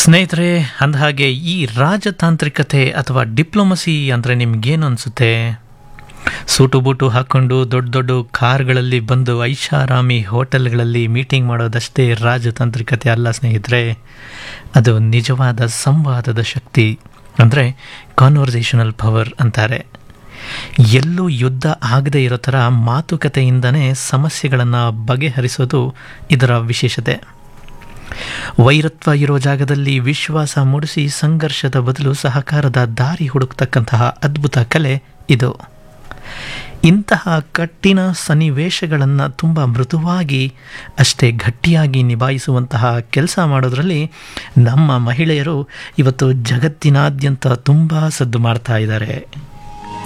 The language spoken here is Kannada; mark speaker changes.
Speaker 1: ಸ್ನೇಹಿತರೆ ಅಂದಹಾಗೆ ಈ ರಾಜತಾಂತ್ರಿಕತೆ ಅಥವಾ ಡಿಪ್ಲೊಮಸಿ ಅಂದರೆ ನಿಮಗೇನು ಅನಿಸುತ್ತೆ ಸೂಟು ಬೂಟು ಹಾಕ್ಕೊಂಡು ದೊಡ್ಡ ದೊಡ್ಡ ಕಾರ್ಗಳಲ್ಲಿ ಬಂದು ಐಷಾರಾಮಿ ಹೋಟೆಲ್ಗಳಲ್ಲಿ ಮೀಟಿಂಗ್ ಮಾಡೋದಷ್ಟೇ ರಾಜತಾಂತ್ರಿಕತೆ ಅಲ್ಲ ಸ್ನೇಹಿತರೆ ಅದು ನಿಜವಾದ ಸಂವಾದದ ಶಕ್ತಿ ಅಂದರೆ ಕಾನ್ವರ್ಸೇಷನಲ್ ಪವರ್ ಅಂತಾರೆ ಎಲ್ಲೂ ಯುದ್ಧ ಆಗದೇ ಇರೋ ಥರ ಮಾತುಕತೆಯಿಂದನೇ ಸಮಸ್ಯೆಗಳನ್ನು ಬಗೆಹರಿಸೋದು ಇದರ ವಿಶೇಷತೆ ವೈರತ್ವ ಇರೋ ಜಾಗದಲ್ಲಿ ವಿಶ್ವಾಸ ಮೂಡಿಸಿ ಸಂಘರ್ಷದ ಬದಲು ಸಹಕಾರದ ದಾರಿ ಹುಡುಕ್ತಕ್ಕಂತಹ ಅದ್ಭುತ ಕಲೆ ಇದು ಇಂತಹ ಕಠಿಣ ಸನ್ನಿವೇಶಗಳನ್ನು ತುಂಬ ಮೃದುವಾಗಿ ಅಷ್ಟೇ ಗಟ್ಟಿಯಾಗಿ ನಿಭಾಯಿಸುವಂತಹ ಕೆಲಸ ಮಾಡೋದರಲ್ಲಿ ನಮ್ಮ ಮಹಿಳೆಯರು ಇವತ್ತು ಜಗತ್ತಿನಾದ್ಯಂತ ತುಂಬ ಸದ್ದು ಮಾಡ್ತಾ ಇದ್ದಾರೆ